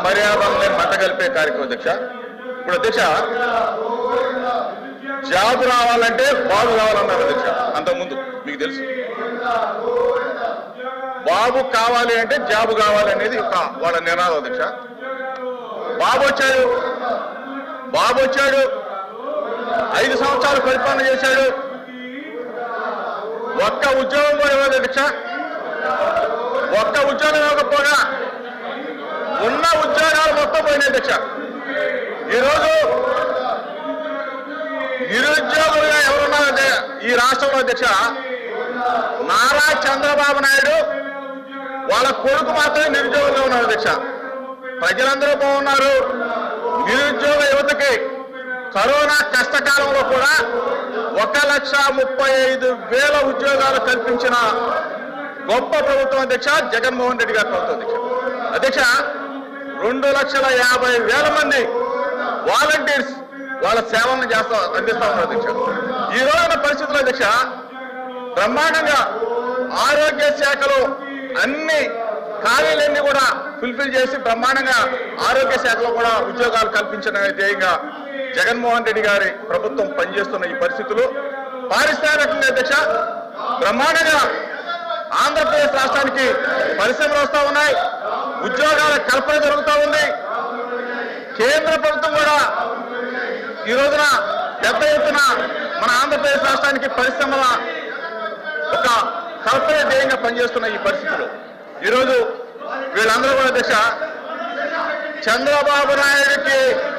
మర్యాదల్ని మంటగలిపే కార్యక్రమం అధ్యక్ష ఇప్పుడు అధ్యక్ష జాబ్ రావాలంటే బాబు కావాలన్నారు అధ్యక్ష అంతకుముందు మీకు తెలుసు బాబు కావాలి అంటే జాబు కావాలి అనేది ఒక వాళ్ళ నినాదం అధ్యక్ష బాబు వచ్చాడు బాబు వచ్చాడు ఐదు సంవత్సరాలు పరిపాలన చేశాడు ఒక్క ఉద్యోగం కూడా ఇవ్వలేదు అధ్యక్ష ఒక్క ఉద్యోగం ఇవ్వకపోగా ఉన్న ఉద్యోగాలు మొత్తం పోయినాయి అధ్యక్ష ఈరోజు నిరుద్యోగులుగా ఎవరున్నారంటే ఈ రాష్ట్రంలో అధ్యక్ష నారా చంద్రబాబు నాయుడు వాళ్ళ కొడుకు మాత్రమే నిరుద్యోగులుగా ఉన్నారు అధ్యక్ష ప్రజలందరూ బాగున్నారు నిరుద్యోగ యువతకి కరోనా కష్టకాలంలో కూడా ఒక లక్ష ముప్పై ఐదు వేల ఉద్యోగాలు కల్పించిన గొప్ప ప్రభుత్వం అధ్యక్ష జగన్మోహన్ రెడ్డి గారి ప్రభుత్వం అధ్యక్ష అధ్యక్ష రెండు లక్షల యాభై వేల మంది వాలంటీర్స్ వాళ్ళ సేవలను చేస్తా అందిస్తా ఉన్నారు అధ్యక్ష ఈ రోజున పరిస్థితుల్లో అధ్యక్ష బ్రహ్మాండంగా ఆరోగ్య శాఖలో అన్ని ఖాళీలన్నీ కూడా ఫుల్ఫిల్ చేసి బ్రహ్మాండంగా ఆరోగ్య శాఖలో కూడా ఉద్యోగాలు కల్పించిన ధ్యేయంగా జగన్మోహన్ రెడ్డి గారి ప్రభుత్వం పనిచేస్తున్న ఈ పరిస్థితులు పారిశ్రామికంగా అధ్యక్ష బ్రహ్మాండంగా ఆంధ్రప్రదేశ్ రాష్ట్రానికి పరిశ్రమలు వస్తా ఉన్నాయి ఉద్యోగాల కల్పన జరుగుతూ ఉంది కేంద్ర ప్రభుత్వం కూడా ఈ రోజున పెద్ద ఎత్తున మన ఆంధ్రప్రదేశ్ రాష్ట్రానికి పరిశ్రమల ఒక కల్పన ధ్యేయంగా పనిచేస్తున్న ఈ పరిస్థితులు ఈరోజు వీళ్ళందరూ కూడా అధ్యక్ష చంద్రబాబు నాయుడికి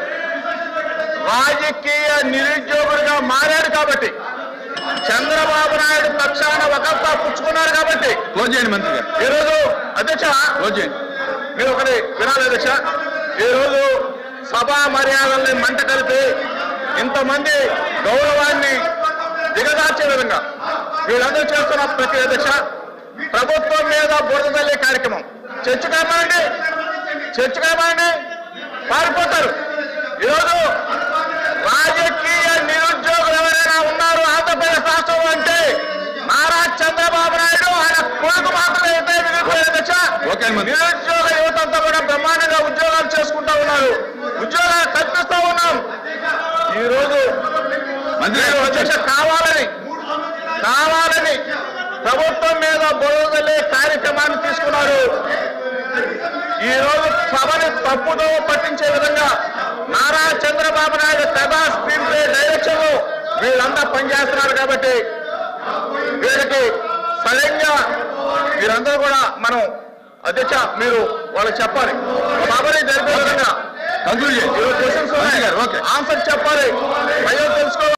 రాజకీయ నిరుద్యోగుడిగా మారాడు కాబట్టి చంద్రబాబు నాయుడు పక్షాన ఒకప్ప పుచ్చుకున్నారు కాబట్టి క్లోజ్ చేయండి మంత్రి గారు ఈరోజు అధ్యక్ష క్లోజ్ చేయండి మీరు ఒకటి వినాలి అధ్యక్ష ఈరోజు సభా మర్యాదల్ని మంట కలిపి ఇంతమంది గౌరవాన్ని దిగదార్చే విధంగా వీళ్ళందరూ చేస్తున్న ప్రతి అధ్యక్ష ప్రభుత్వం మీద బురద తల్లి కార్యక్రమం చర్చ కామాండి చర్చ కామాండి పారిపోతారు ఈరోజు రాజకీయ నిరుద్యోగులు ఎవరైనా ఉన్నారు ఆంధ్రప్రదేశ్ రాష్ట్రంలో అంటే నారా చంద్రబాబు నాయుడు ఆయన కొడుకు మాత్రమే అయితే మిగిలిపోయారు అధ్యక్ష ఓకే మంత్రి. నిరుద్యోగ యువత అంతా కూడా బ్రహ్మాండంగా ఉద్యోగాలు చేసుకుంటా ఉన్నారు ఉద్యోగాలు కల్పిస్తా ఉన్నాం ఈ రోజు మంత్రి మీరు గారు అధ్యక్ష కావాలని కావాలని ప్రభుత్వం మీద బురదలే కార్యక్రమాన్ని తీసుకున్నారు ఈ రోజు సభని తప్పుదో పట్టించే విధంగా నారా చంద్రబాబు నాయుడు కథా స్క్రీన్ ప్లే డైరెక్షన్ లో వీళ్ళంతా పనిచేస్తున్నారు కాబట్టి వీళ్ళకి సడన్గా మీరందరూ కూడా మనం అధ్యక్ష మీరు వాళ్ళకి చెప్పాలి సభని జరిపే విధంగా కంక్లూడ్ చేయండి ఈరోజు క్వశ్చన్స్ మంత్రి గారు ఓకే ఆన్సర్ చెప్పాలి